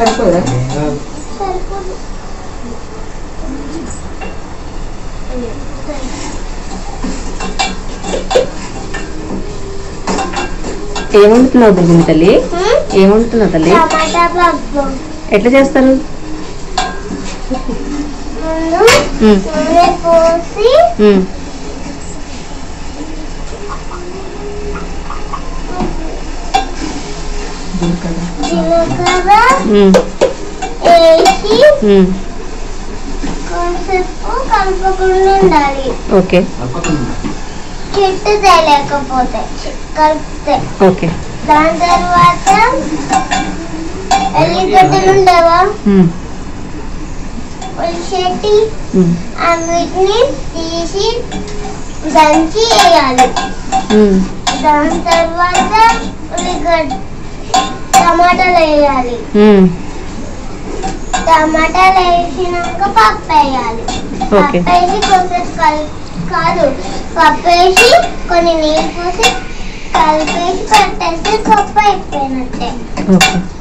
సరిపోదా సరిపోదు ఏం వండుతున్నావు దుర్గుని తల్లి హ్మ్? ఏం వండుతున్నావు తల్లి టమాటా పప్పు ఎట్లా చేస్తారు ముందు ఉమ్, నూనె పోసి ఉమ్, జీలకర్ర ఉమ్, వేసి ఉమ్. కొంచెంసేపు కలపకుండా ఉండాలి ఓకే చెట్టు తేలేకపోతే కలిపితే ఓకే దాని తర్వాత ఎల్లిగడ్డలు ఉండేవా ఉమ్, ఉల్లిచెట్టి ఉమ్, వీటిని తీసి దంచి వేయాలి ఉమ్, దాని తర్వాత ఉల్లిగడ్డ టమాటాలు వేయాలి ఉమ్. టమాటాలు వేసినాక పప్పు వేయాలి ఓకే. పప్పు వేసి కొంచెం కల్ కాదు పప్పు వేసి కొన్ని నీళ్ళు పోసి కలిపేసి పెట్టేస్తే పప్పు అయిపోయినట్టే ఓకే